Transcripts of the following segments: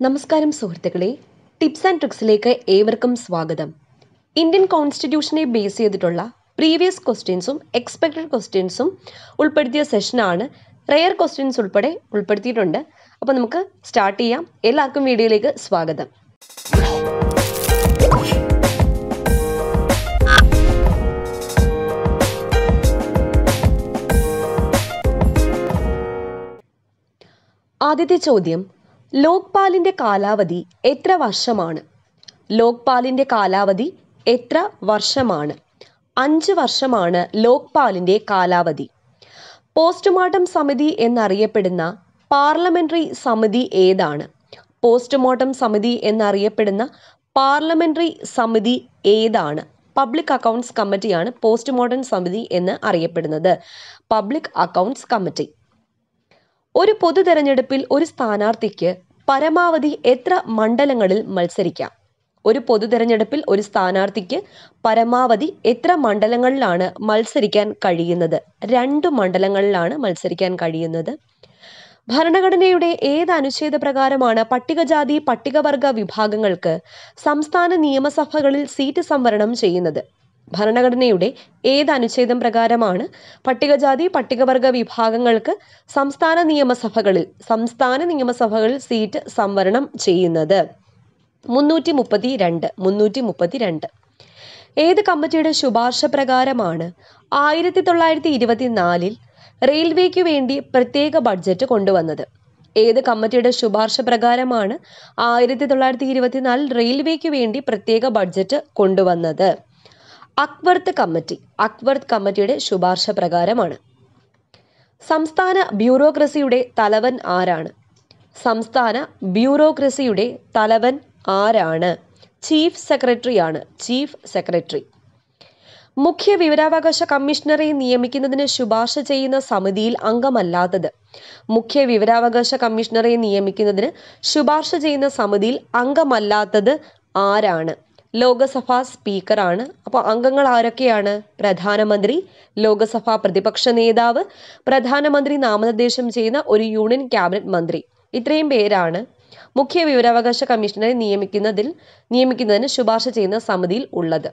നമസ്കാരം സുഹൃത്തുക്കളെ tips and ട്രിക്സിലേക്ക് ഏവർക്കും സ്വാഗതം ഇന്ത്യൻ കോൺസ്റ്റിറ്റ്യൂഷനെ ബേസ് ചെയ്തിട്ടുള്ള പ്രീവിയസ് ക്വസ്റ്റ്യൻസും എക്സ്പെക്റ്റഡ് ക്വസ്റ്റ്യൻസും ഉൾപ്പെടുത്തിയ സെഷനാണ് റെയർ ക്വസ്റ്റ്യൻസ് ഉൾപ്പെടെ ഉൾപ്പെടുത്തിയിട്ടുണ്ട് അപ്പോൾ നമുക്ക് സ്റ്റാർട്ട് ചെയ്യാം എല്ലാവർക്കും വീഡിയോയിലേക്ക് സ്വാഗതം ആദ്യത്തെ ചോദ്യം ലോക്പാലിന്റെ കാലാവധി എത്ര വർഷമാണ് ലോക്പാലിന്റെ കാലാവധി എത്ര വർഷമാണ് അഞ്ച് വർഷമാണ് ലോക്പാലിന്റെ കാലാവധി പോസ്റ്റ്മോർട്ടം സമിതി എന്നറിയപ്പെടുന്ന പാർലമെന്ററി സമിതി ഏതാണ് പോസ്റ്റ്മോർട്ടം സമിതി എന്നറിയപ്പെടുന്ന പാർലമെന്ററി സമിതി ഏതാണ് പബ്ലിക് അക്കൗണ്ട്സ് കമ്മിറ്റിയാണ് പോസ്റ്റ്മോർട്ടം സമിതി എന്ന് അറിയപ്പെടുന്നത് പബ്ലിക് അക്കൗണ്ട്സ് കമ്മിറ്റി ഒരു പൊതു തെരഞ്ഞെടുപ്പിൽ ഒരു സ്ഥാനാർത്ഥിക്ക് പരമാവധി എത്ര മണ്ഡലങ്ങളിൽ മത്സരിക്കാം ഒരു പൊതു തെരഞ്ഞെടുപ്പിൽ ഒരു സ്ഥാനാർത്ഥിക്ക് പരമാവധി എത്ര മണ്ഡലങ്ങളിലാണ് മത്സരിക്കാൻ കഴിയുന്നത് രണ്ട് മണ്ഡലങ്ങളിലാണ് മത്സരിക്കാൻ കഴിയുന്നത് ഭരണഘടനയുടെ ഏത് അനുച്ഛേദ പ്രകാരമാണ് പട്ടികജാതി പട്ടികവർഗ വിഭാഗങ്ങൾക്ക് സംസ്ഥാന നിയമസഭകളിൽ സീറ്റ് സംവരണം ചെയ്യുന്നത് ഭരണഘടനയുടെ ഏത് അനുച്ഛേദം പ്രകാരമാണ് പട്ടികജാതി പട്ടികവർഗ വിഭാഗങ്ങൾക്ക് സംസ്ഥാന നിയമസഭകളിൽ സംസ്ഥാന നിയമസഭകളിൽ സീറ്റ് സംവരണം ചെയ്യുന്നത് മുന്നൂറ്റി മുപ്പത്തി രണ്ട് മുന്നൂറ്റി മുപ്പത്തി രണ്ട് ഏത് കമ്മിറ്റിയുടെ ശുപാർശ പ്രകാരമാണ് ആയിരത്തി തൊള്ളായിരത്തി ഇരുപത്തിനാലിൽ റെയിൽവേക്ക് വേണ്ടി പ്രത്യേക ബഡ്ജറ്റ് കൊണ്ടുവന്നത് ഏത് കമ്മിറ്റിയുടെ ശുപാർശ പ്രകാരമാണ് ആയിരത്തി തൊള്ളായിരത്തി ഇരുപത്തിനാലിൽ റെയിൽവേക്ക് വേണ്ടി പ്രത്യേക ബഡ്ജറ്റ് കൊണ്ടുവന്നത് അക്വർത്ത് കമ്മിറ്റി അക്വർത്ത് കമ്മിറ്റിയുടെ ശുപാർശ പ്രകാരമാണ് സംസ്ഥാന ബ്യൂറോക്രസിയുടെ തലവൻ ആരാണ് സംസ്ഥാന ബ്യൂറോക്രസിയുടെ തലവൻ ആരാണ് ചീഫ് സെക്രട്ടറിയാണ് ചീഫ് സെക്രട്ടറി മുഖ്യ വിവരാവകാശ കമ്മീഷണറെ നിയമിക്കുന്നതിന് ശുപാർശ ചെയ്യുന്ന സമിതിയിൽ അംഗമല്ലാത്തത് മുഖ്യ വിവരാവകാശ കമ്മീഷണറെ നിയമിക്കുന്നതിന് ശുപാർശ ചെയ്യുന്ന സമിതിയിൽ അംഗമല്ലാത്തത് ആരാണ് ലോകസഭാ സ്പീക്കറാണ് അപ്പോൾ അംഗങ്ങൾ ആരൊക്കെയാണ് പ്രധാനമന്ത്രി ലോകസഭാ പ്രതിപക്ഷ നേതാവ് പ്രധാനമന്ത്രി നാമനിർദ്ദേശം ചെയ്യുന്ന ഒരു യൂണിയൻ ക്യാബിനറ്റ് മന്ത്രി ഇത്രയും പേരാണ് മുഖ്യ വിവരാവകാശ കമ്മീഷണറെ നിയമിക്കുന്നതിൽ നിയമിക്കുന്നതിന് ശുപാർശ ചെയ്യുന്ന സമിതിയിൽ ഉള്ളത്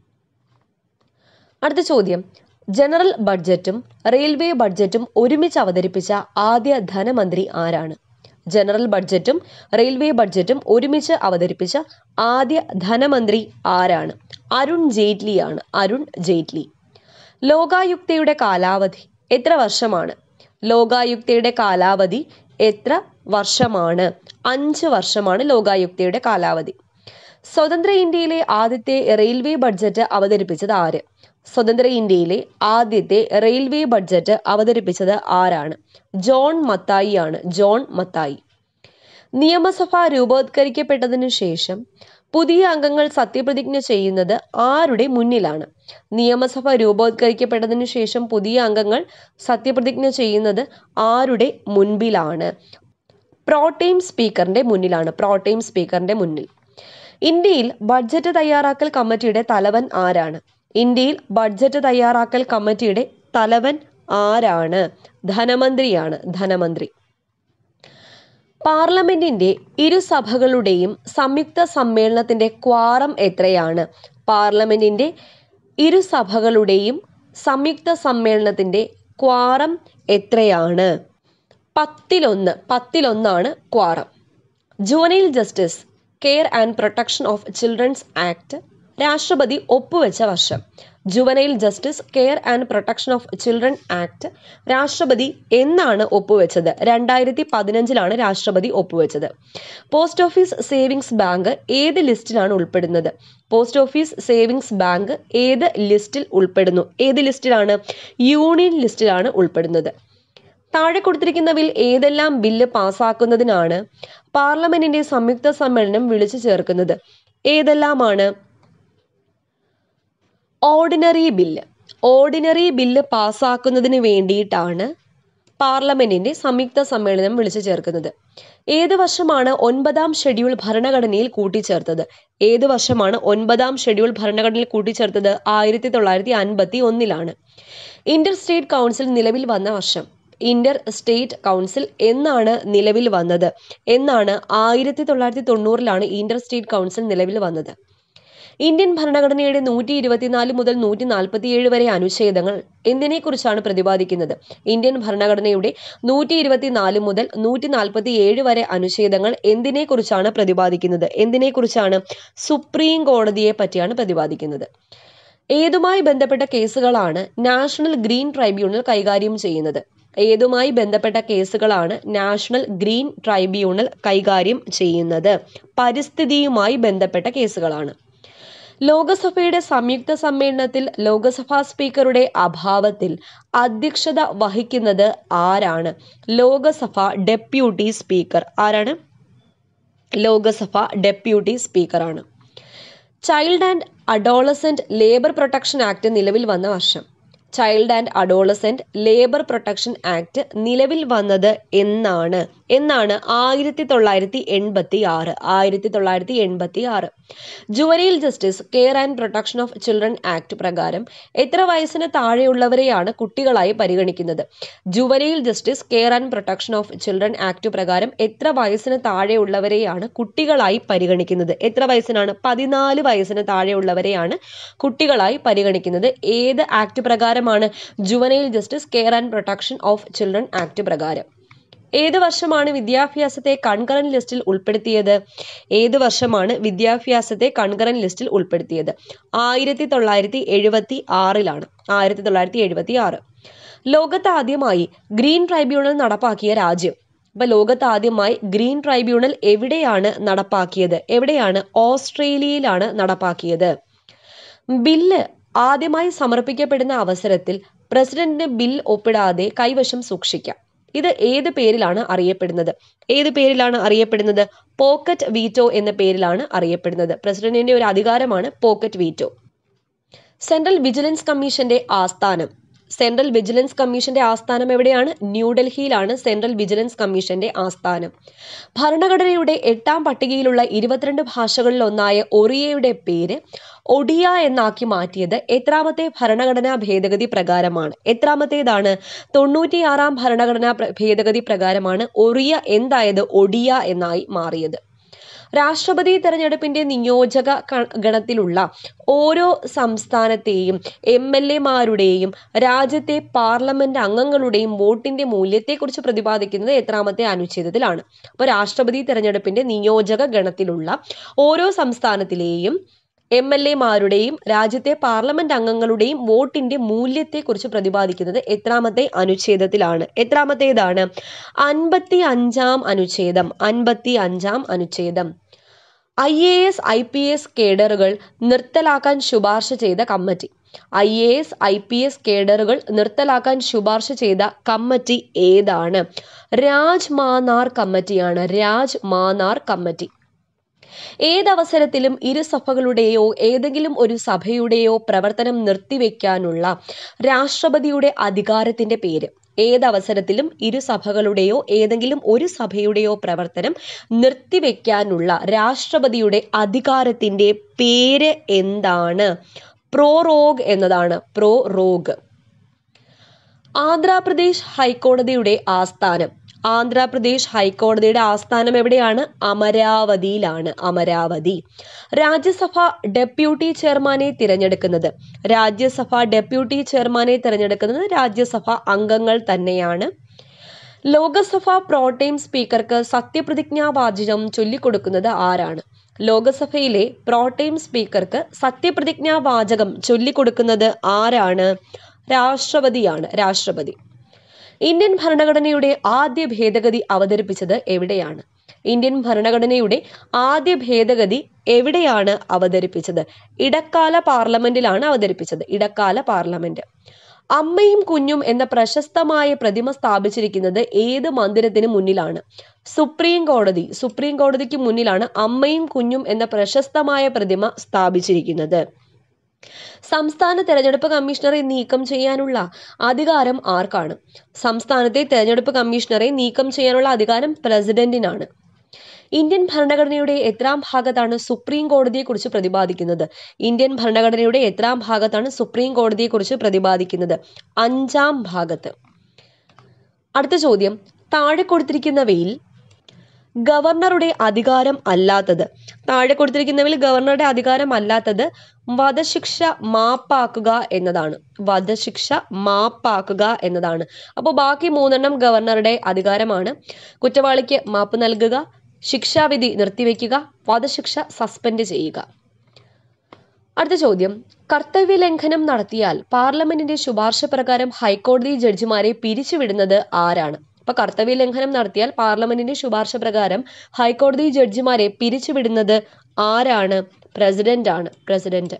അടുത്ത ചോദ്യം ജനറൽ ബഡ്ജറ്റും റെയിൽവേ ബഡ്ജറ്റും ഒരുമിച്ച് അവതരിപ്പിച്ച ആദ്യ ധനമന്ത്രി ആരാണ് ജനറൽ ബഡ്ജറ്റും റെയിൽവേ ബഡ്ജറ്റും ഒരുമിച്ച് അവതരിപ്പിച്ച ആദ്യ ധനമന്ത്രി ആരാണ് അരുൺ ജെയ്റ്റ്ലിയാണ് അരുൺ ജെയ്റ്റ്ലി ലോകായുക്തയുടെ കാലാവധി എത്ര വർഷമാണ് ലോകായുക്തയുടെ കാലാവധി എത്ര വർഷമാണ് അഞ്ച് വർഷമാണ് ലോകായുക്തയുടെ കാലാവധി സ്വതന്ത്ര ഇന്ത്യയിലെ ആദ്യത്തെ റെയിൽവേ ബഡ്ജറ്റ് അവതരിപ്പിച്ചത് ആര് സ്വതന്ത്ര ഇന്ത്യയിലെ ആദ്യത്തെ റെയിൽവേ ബഡ്ജറ്റ് അവതരിപ്പിച്ചത് ആരാണ് ജോൺ മത്തായി ആണ് ജോൺ മത്തായി നിയമസഭ രൂപവത്കരിക്കപ്പെട്ടതിനു ശേഷം പുതിയ അംഗങ്ങൾ സത്യപ്രതിജ്ഞ ചെയ്യുന്നത് ആരുടെ മുന്നിലാണ് നിയമസഭ രൂപവത്കരിക്കപ്പെട്ടതിനു ശേഷം പുതിയ അംഗങ്ങൾ സത്യപ്രതിജ്ഞ ചെയ്യുന്നത് ആരുടെ മുൻപിലാണ് പ്രോട്ടീം സ്പീക്കറിന്റെ മുന്നിലാണ് പ്രോട്ടീം സ്പീക്കറിന്റെ മുന്നിൽ ഇന്ത്യയിൽ ബഡ്ജറ്റ് തയ്യാറാക്കൽ കമ്മിറ്റിയുടെ തലവൻ ആരാണ് ഇന്ത്യയിൽ ബഡ്ജറ്റ് തയ്യാറാക്കൽ കമ്മിറ്റിയുടെ തലവൻ ആരാണ് ധനമന്ത്രിയാണ് ധനമന്ത്രി പാർലമെന്റിന്റെ ഇരുസഭകളുടെയും സംയുക്ത സമ്മേളനത്തിന്റെ ക്വാറം എത്രയാണ് പാർലമെന്റിന്റെ ഇരുസഭകളുടെയും സംയുക്ത സമ്മേളനത്തിന്റെ ക്വാറം എത്രയാണ് പത്തിലൊന്ന് പത്തിലൊന്നാണ് quorum juvenile justice care and protection of childrens act രാഷ്ട്രപതി ഒപ്പുവെച്ച വർഷം juvenile justice care and protection of children act രാഷ്ട്രപതി എന്നാണ് ഒപ്പുവെച്ചത് രണ്ടായിരത്തി പതിനഞ്ചിലാണ് രാഷ്ട്രപതി ഒപ്പുവെച്ചത് പോസ്റ്റ് ഓഫീസ് സേവിങ്സ് ബാങ്ക് ഏത് ലിസ്റ്റിലാണ് ഉൾപ്പെടുന്നത് പോസ്റ്റ് ഓഫീസ് സേവിങ്സ് ബാങ്ക് ഏത് ലിസ്റ്റിൽ ഉൾപ്പെടുന്നു ഏത് ലിസ്റ്റിലാണ് യൂണിയൻ ലിസ്റ്റിലാണ് ഉൾപ്പെടുന്നത് താഴെ കൊടുത്തിരിക്കുന്നവയിൽ ഏതെല്ലാം ബില്ല് പാസ്സാക്കുന്നതിനാണ് പാർലമെന്റിന്റെ സംയുക്ത സമ്മേളനം വിളിച്ചു ചേർക്കുന്നത് ഏതെല്ലാമാണ് ഓർഡിനറി ബില്ല് ഓർഡിനറി ബില്ല് പാസ്സാക്കുന്നതിന് വേണ്ടിയിട്ടാണ് പാർലമെന്റിന്റെ സംയുക്ത സമ്മേളനം വിളിച്ചു ചേർക്കുന്നത് ഏത് വർഷമാണ് ഒൻപതാം ഷെഡ്യൂൾ ഭരണഘടനയിൽ കൂട്ടിച്ചേർത്തത് ഏത് വർഷമാണ് ഒൻപതാം ഷെഡ്യൂൾ ഭരണഘടനയിൽ കൂട്ടിച്ചേർത്തത് ആയിരത്തി തൊള്ളായിരത്തി അൻപത്തി ഒന്നിലാണ് ഇന്റർ സ്റ്റേറ്റ് കൗൺസിൽ നിലവിൽ വന്ന വർഷം ഇന്റർ സ്റ്റേറ്റ് കൗൺസിൽ എന്നാണ് നിലവിൽ വന്നത് എന്നാണ് ആയിരത്തി തൊള്ളായിരത്തി തൊണ്ണൂറിലാണ് ഇന്റർ സ്റ്റേറ്റ് കൗൺസിൽ നിലവിൽ വന്നത് ഇന്ത്യൻ ഭരണഘടനയുടെ നൂറ്റി ഇരുപത്തിനാല് മുതൽ നൂറ്റി നാൽപ്പത്തിയേഴ് വരെ അനുച്ഛേദങ്ങൾ എന്തിനെക്കുറിച്ചാണ് പ്രതിപാദിക്കുന്നത് ഇന്ത്യൻ ഭരണഘടനയുടെ നൂറ്റി ഇരുപത്തിനാല് മുതൽ നൂറ്റി നാൽപ്പത്തി ഏഴ് വരെ അനുച്ഛേദങ്ങൾ എന്തിനെക്കുറിച്ചാണ് പ്രതിപാദിക്കുന്നത് എന്തിനെക്കുറിച്ചാണ് സുപ്രീം കോടതിയെ പറ്റിയാണ് പ്രതിപാദിക്കുന്നത് ഏതുമായി ബന്ധപ്പെട്ട കേസുകളാണ് നാഷണൽ ഗ്രീൻ ട്രൈബ്യൂണൽ കൈകാര്യം ചെയ്യുന്നത് ഏതുമായി ബന്ധപ്പെട്ട കേസുകളാണ് നാഷണൽ ഗ്രീൻ ട്രൈബ്യൂണൽ കൈകാര്യം ചെയ്യുന്നത് പരിസ്ഥിതിയുമായി ബന്ധപ്പെട്ട കേസുകളാണ് ലോകസഭയുടെ സംയുക്ത സമ്മേളനത്തിൽ ലോകസഭാ സ്പീക്കറുടെ അഭാവത്തിൽ അധ്യക്ഷത വഹിക്കുന്നത് ആരാണ് ലോകസഭ ഡെപ്യൂട്ടി സ്പീക്കർ ആരാണ് ലോകസഭ ഡെപ്യൂട്ടി സ്പീക്കറാണ് child and adolescent labour protection act നിലവിൽ വന്ന വർഷം child and adolescent labour protection act നിലവിൽ വന്നത് എന്നാണ് എന്നാണ് ആയിരത്തി തൊള്ളായിരത്തി എൺപത്തി ആറ് ആയിരത്തി തൊള്ളായിരത്തി എൺപത്തി ആറ് juvenile justice care and protection of children act പ്രകാരം എത്ര വയസ്സിന് താഴെയുള്ളവരെയാണ് കുട്ടികളായി പരിഗണിക്കുന്നത് juvenile justice care and protection of children act പ്രകാരം എത്ര വയസ്സിന് താഴെയുള്ളവരെയാണ് കുട്ടികളായി പരിഗണിക്കുന്നത് എത്ര വയസ്സിനാണ് പതിനാല് വയസ്സിന് താഴെയുള്ളവരെയാണ് കുട്ടികളായി പരിഗണിക്കുന്നത് ഏത് ആക്ട് പ്രകാരമാണ് juvenile justice care and protection of children act പ്രകാരം ഏത് വർഷമാണ് വിദ്യാഭ്യാസത്തെ കൺകറൻ ലിസ്റ്റിൽ ഉൾപ്പെടുത്തിയത് ഏത് വർഷമാണ് വിദ്യാഭ്യാസത്തെ കൺകറൻ ലിസ്റ്റിൽ ഉൾപ്പെടുത്തിയത് ആയിരത്തി തൊള്ളായിരത്തി എഴുപത്തി ആറിലാണ് ആയിരത്തി തൊള്ളായിരത്തി എഴുപത്തി ആറ് ലോകത്ത് ആദ്യമായി ഗ്രീൻ ട്രൈബ്യൂണൽ നടപ്പാക്കിയ രാജ്യം ഇപ്പൊ ലോകത്ത് ആദ്യമായി ഗ്രീൻ ട്രൈബ്യൂണൽ എവിടെയാണ് നടപ്പാക്കിയത് എവിടെയാണ് ഓസ്ട്രേലിയയിലാണ് നടപ്പാക്കിയത് ബില്ല് ആദ്യമായി സമർപ്പിക്കപ്പെടുന്ന അവസരത്തിൽ പ്രസിഡന്റിന് ബിൽ ഒപ്പിടാതെ കൈവശം സൂക്ഷിക്കാം ഇത് ഏത് പേരിലാണ് അറിയപ്പെടുന്നത് ഏത് പേരിലാണ് അറിയപ്പെടുന്നത് പോക്കറ്റ് വീറ്റോ എന്ന പേരിലാണ് അറിയപ്പെടുന്നത് പ്രസിഡന്റിന്റെ ഒരു അധികാരമാണ് പോക്കറ്റ് വീറ്റോ സെൻട്രൽ വിജിലൻസ് കമ്മീഷന്റെ ആസ്ഥാനം സെൻട്രൽ വിജിലൻസ് കമ്മീഷന്റെ ആസ്ഥാനം എവിടെയാണ് ന്യൂഡൽഹിയിലാണ് സെൻട്രൽ വിജിലൻസ് കമ്മീഷന്റെ ആസ്ഥാനം ഭരണഘടനയുടെ എട്ടാം പട്ടികയിലുള്ള ഇരുപത്തിരണ്ട് ഭാഷകളിൽ ഒന്നായ ഒറിയയുടെ പേര് ഒഡിയ എന്നാക്കി മാറ്റിയത് എത്രാമത്തെ ഭരണഘടനാ ഭേദഗതി പ്രകാരമാണ് എത്രാമത്തേതാണ് തൊണ്ണൂറ്റിയാറാം ഭരണഘടനാ പ്ര- ഭേദഗതി പ്രകാരമാണ് ഒറിയ എന്തായത് ഒഡിയ എന്നായി മാറിയത് രാഷ്ട്രപതി തെരഞ്ഞെടുപ്പിന്റെ നിയോജക ക- ഗണത്തിലുള്ള ഓരോ സംസ്ഥാനത്തെയും എം എൽ എമാരുടെയും രാജ്യത്തെ പാർലമെന്റ് അംഗങ്ങളുടെയും വോട്ടിന്റെ മൂല്യത്തെക്കുറിച്ച് പ്രതിപാദിക്കുന്നത് എത്രാമത്തെ അനുച്ഛേദത്തിലാണ് അപ്പോൾ രാഷ്ട്രപതി തെരഞ്ഞെടുപ്പിന്റെ നിയോജക ഗണത്തിലുള്ള ഓരോ സംസ്ഥാനത്തിലെയും എം എൽ എമാരുടെയും രാജ്യത്തെ പാർലമെന്റ് അംഗങ്ങളുടെയും വോട്ടിന്റെ മൂല്യത്തെക്കുറിച്ച് പ്രതിപാദിക്കുന്നത് എത്രാമത്തെ അനുച്ഛേദത്തിലാണ് എത്രാമത്തേതാണ് അൻപത്തി അഞ്ചാം അനുച്ഛേദം അൻപത്തി അഞ്ചാം അനുച്ഛേദം I A S I P S കേഡറുകൾ നിർത്തലാക്കാൻ ശുപാർശ ചെയ്ത committee I A S I P S കേഡറുകൾ നിർത്തലാക്കാൻ ശുപാർശ ചെയ്ത കമ്മിറ്റി ഏതാണ് രാജ് മാനാർ കമ്മിറ്റിയാണ് രാജ് മാനാർ കമ്മിറ്റി ഏതവസരത്തിലും ഇരു സഭകളുടെയോ ഏതെങ്കിലും ഒരു സഭയുടെയോ പ്രവർത്തനം നിർത്തിവെക്കാനുള്ള രാഷ്ട്രപതിയുടെ അധികാരത്തിന്റെ പേര് ഏതവസരത്തിലും ഇരു സഭകളുടെയോ ഏതെങ്കിലും ഒരു സഭയുടെയോ പ്രവർത്തനം നിർത്തിവെക്കാനുള്ള രാഷ്ട്രപതിയുടെ അധികാരത്തിന്റെ പേര് എന്താണ് പ്രോറോഗ് എന്നതാണ് പ്രോറോഗ് ആന്ധ്രാപ്രദേശ് ഹൈക്കോടതിയുടെ ആസ്ഥാനം ആന്ധ്രാപ്രദേശ് ഹൈക്കോടതിയുടെ ആസ്ഥാനം എവിടെയാണ് അമരാവതിയിലാണ് അമരാവതി രാജ്യസഭ ഡെപ്യൂട്ടി ചെയർമാനെ തിരഞ്ഞെടുക്കുന്നത് രാജ്യസഭ ഡെപ്യൂട്ടി ചെയർമാനെ തിരഞ്ഞെടുക്കുന്നത് രാജ്യസഭ അംഗങ്ങൾ തന്നെയാണ് ലോകസഭ പ്രോട്ടേം സ്പീക്കർക്ക് സത്യപ്രതിജ്ഞാ വാചകം ചൊല്ലിക്കൊടുക്കുന്നത് ആരാണ് ലോകസഭയിലെ പ്രോട്ടേം സ്പീക്കർക്ക് സത്യപ്രതിജ്ഞാ വാചകം ചൊല്ലിക്കൊടുക്കുന്നത് ആരാണ് രാഷ്ട്രപതിയാണ് രാഷ്ട്രപതി ഇന്ത്യൻ ഭരണഘടനയുടെ ആദ്യ ഭേദഗതി അവതരിപ്പിച്ചത് എവിടെയാണ് ഇന്ത്യൻ ഭരണഘടനയുടെ ആദ്യ ഭേദഗതി എവിടെയാണ് അവതരിപ്പിച്ചത് ഇടക്കാല പാർലമെന്റിലാണ് അവതരിപ്പിച്ചത് ഇടക്കാല പാർലമെന്റ് അമ്മയും കുഞ്ഞും എന്ന പ്രശസ്തമായ പ്രതിമ സ്ഥാപിച്ചിരിക്കുന്നത് ഏത് മന്ദിരത്തിന് മുന്നിലാണ് സുപ്രീം കോടതി സുപ്രീം കോടതിക്ക് മുന്നിലാണ് അമ്മയും കുഞ്ഞും എന്ന പ്രശസ്തമായ പ്രതിമ സ്ഥാപിച്ചിരിക്കുന്നത് സംസ്ഥാന തെരഞ്ഞെടുപ്പ് കമ്മീഷണറെ നീക്കം ചെയ്യാനുള്ള അധികാരം ആർക്കാണ് സംസ്ഥാനത്തെ തെരഞ്ഞെടുപ്പ് കമ്മീഷണറെ നീക്കം ചെയ്യാനുള്ള അധികാരം പ്രസിഡന്റിനാണ് ഇന്ത്യൻ ഭരണഘടനയുടെ എത്രാം ഭാഗത്താണ് സുപ്രീം കോടതിയെക്കുറിച്ച് പ്രതിപാദിക്കുന്നത് ഇന്ത്യൻ ഭരണഘടനയുടെ എത്രാം ഭാഗത്താണ് സുപ്രീം കോടതിയെക്കുറിച്ച് പ്രതിപാദിക്കുന്നത് അഞ്ചാം ഭാഗത്ത് അടുത്ത ചോദ്യം താഴെ കൊടുത്തിരിക്കുന്നവയിൽ ഗവർണറുടെ അധികാരം അല്ലാത്തത് താഴെ കൊടുത്തിരിക്കുന്നവയിൽ ഗവർണറുടെ അധികാരം അല്ലാത്തത് വധശിക്ഷ മാപ്പാക്കുക എന്നതാണ് വധശിക്ഷ മാപ്പാക്കുക എന്നതാണ് അപ്പോൾ ബാക്കി മൂന്നെണ്ണം ഗവർണറുടെ അധികാരമാണ് കുറ്റവാളിക്ക് മാപ്പ് നൽകുക ശിക്ഷാവിധി നിർത്തിവെക്കുക വധശിക്ഷ സസ്പെൻഡ് ചെയ്യുക അടുത്ത ചോദ്യം കർത്തവ്യ ലംഘനം നടത്തിയാൽ പാർലമെന്റിന്റെ ശുപാർശ പ്രകാരം ഹൈക്കോടതി ജഡ്ജിമാരെ പിരിച്ചുവിടുന്നത് ആരാണ് അപ്പൊ കർത്തവ്യ ലംഘനം നടത്തിയാൽ പാർലമെന്റിന്റെ ശുപാർശ പ്രകാരം ഹൈക്കോടതി ജഡ്ജിമാരെ പിരിച്ചുവിടുന്നത് ആരാണ് പ്രസിഡന്റ് ആണ് പ്രസിഡന്റ്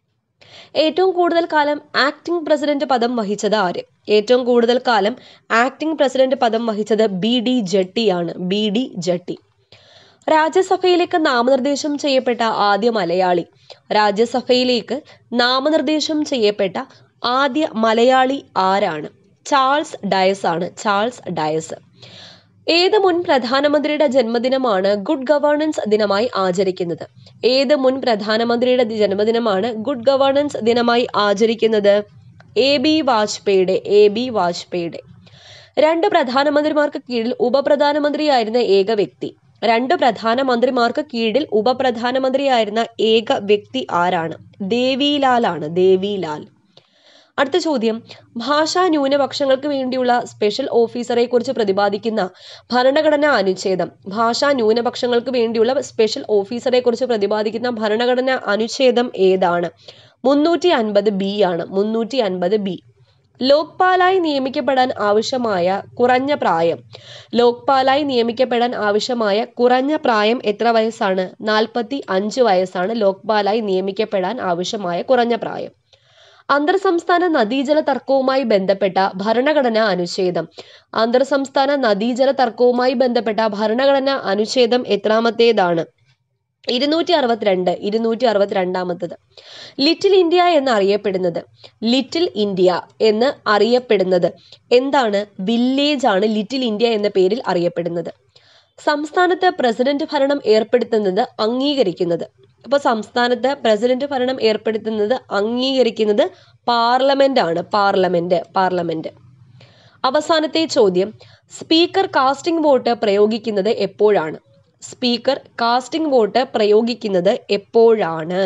ഏറ്റവും കൂടുതൽ കാലം ആക്ടിംഗ് പ്രസിഡന്റ് പദം വഹിച്ചത് ആര് ഏറ്റവും കൂടുതൽ കാലം ആക്ടിംഗ് പ്രസിഡന്റ് പദം വഹിച്ചത് ബി ഡി ജട്ടിയാണ് ബി ഡി ജട്ടി രാജ്യസഭയിലേക്ക് നാമനിർദ്ദേശം ചെയ്യപ്പെട്ട ആദ്യ മലയാളി രാജ്യസഭയിലേക്ക് നാമനിർദ്ദേശം ചെയ്യപ്പെട്ട ആദ്യ മലയാളി ആരാണ് ചാൾസ് ഡയസ് ആണ് ചാൾസ് ഡയസ് ഏത് മുൻ പ്രധാനമന്ത്രിയുടെ ജന്മദിനമാണ് ഗുഡ് ഗവേണൻസ് ദിനമായി ആചരിക്കുന്നത് ഏത് മുൻ പ്രധാനമന്ത്രിയുടെ ജന്മദിനമാണ് ഗുഡ് ഗവേണൻസ് ദിനമായി ആചരിക്കുന്നത് എ ബി വാജ്പേയിയുടെ എ ബി വാജ്പേയിയുടെ രണ്ട് പ്രധാനമന്ത്രിമാർക്ക് കീഴിൽ ഉപപ്രധാനമന്ത്രിയായിരുന്ന ഏക വ്യക്തി രണ്ട് പ്രധാനമന്ത്രിമാർക്ക് കീഴിൽ ഉപപ്രധാനമന്ത്രിയായിരുന്ന ഏക വ്യക്തി ആരാണ് ദേവിലാൽ ആണ് ദേവിലാൽ അടുത്ത ചോദ്യം ഭാഷാ ന്യൂനപക്ഷങ്ങൾക്ക് വേണ്ടിയുള്ള സ്പെഷ്യൽ ഓഫീസറെ കുറിച്ച് പ്രതിപാദിക്കുന്ന ഭരണഘടനാ അനുച്ഛേദം ഭാഷാ ന്യൂനപക്ഷങ്ങൾക്ക് വേണ്ടിയുള്ള സ്പെഷ്യൽ ഓഫീസറെ കുറിച്ച് പ്രതിപാദിക്കുന്ന ഭരണഘടനാ അനുച്ഛേദം ഏതാണ് മുന്നൂറ്റി അൻപത് ബി ആണ് മുന്നൂറ്റി അൻപത് ബി ലോക്പാലായി നിയമിക്കപ്പെടാൻ ആവശ്യമായ കുറഞ്ഞ പ്രായം ലോക്പാലായി നിയമിക്കപ്പെടാൻ ആവശ്യമായ കുറഞ്ഞ പ്രായം എത്ര വയസ്സാണ് നാൽപ്പത്തി അഞ്ച് വയസ്സാണ് ലോക്പാലായി നിയമിക്കപ്പെടാൻ ആവശ്യമായ കുറഞ്ഞ പ്രായം അന്തർ സംസ്ഥാന നദീജല തർക്കവുമായി ബന്ധപ്പെട്ട ഭരണഘടനാ അനുച്ഛേദം അന്തർ സംസ്ഥാന നദീജല തർക്കവുമായി ബന്ധപ്പെട്ട ഭരണഘടനാ അനുച്ഛേദം എത്രാമത്തേതാണ് ഇരുന്നൂറ്റി അറുപത്തിരണ്ട് ഇരുന്നൂറ്റി അറുപത്തിരണ്ടാമത്തത് ലിറ്റിൽ ഇന്ത്യ എന്ന് അറിയപ്പെടുന്നത് ലിറ്റിൽ ഇന്ത്യ എന്ന് അറിയപ്പെടുന്നത് എന്താണ് വില്ലേജ് ആണ് ലിറ്റിൽ ഇന്ത്യ എന്ന പേരിൽ അറിയപ്പെടുന്നത് സംസ്ഥാനത്ത് പ്രസിഡന്റ് ഭരണം ഏർപ്പെടുത്തുന്നത് അംഗീകരിക്കുന്നത് അപ്പോൾ സംസ്ഥാനത്ത് പ്രസിഡന്റ് ഭരണം ഏർപ്പെടുത്തുന്നത് അംഗീകരിക്കുന്നത് പാർലമെന്റ് ആണ് പാർലമെന്റ് പാർലമെന്റ് അവസാനത്തെ ചോദ്യം സ്പീക്കർ കാസ്റ്റിംഗ് വോട്ട് പ്രയോഗിക്കുന്നത് എപ്പോഴാണ് സ്പീക്കർ കാസ്റ്റിംഗ് വോട്ട് പ്രയോഗിക്കുന്നത് എപ്പോഴാണ്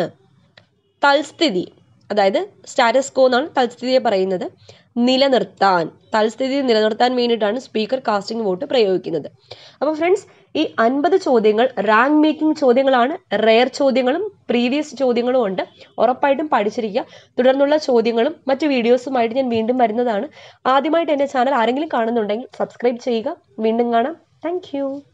തൽസ്ഥിതി അതായത് സ്റ്റാറ്റസ് കോ എന്നാണ് തൽസ്ഥിതിയെ പറയുന്നത് നിലനിർത്താൻ തൽസ്ഥിതി നിലനിർത്താൻ വേണ്ടിയിട്ടാണ് സ്പീക്കർ കാസ്റ്റിംഗ് വോട്ട് പ്രയോഗിക്കുന്നത് അപ്പോൾ ഫ്രണ്ട്സ് ഈ അൻപത് ചോദ്യങ്ങൾ റാങ്ക് മേക്കിംഗ് ചോദ്യങ്ങളാണ് റെയർ ചോദ്യങ്ങളും പ്രീവിയസ് ചോദ്യങ്ങളും ഉണ്ട് ഉറപ്പായിട്ടും പഠിച്ചിരിക്കുക തുടർന്നുള്ള ചോദ്യങ്ങളും മറ്റു വീഡിയോസുമായിട്ട് ഞാൻ വീണ്ടും വരുന്നതാണ് ആദ്യമായിട്ട് എൻ്റെ ചാനൽ ആരെങ്കിലും കാണുന്നുണ്ടെങ്കിൽ സബ്സ്ക്രൈബ് ചെയ്യുക വീണ്ടും കാണാം താങ്ക്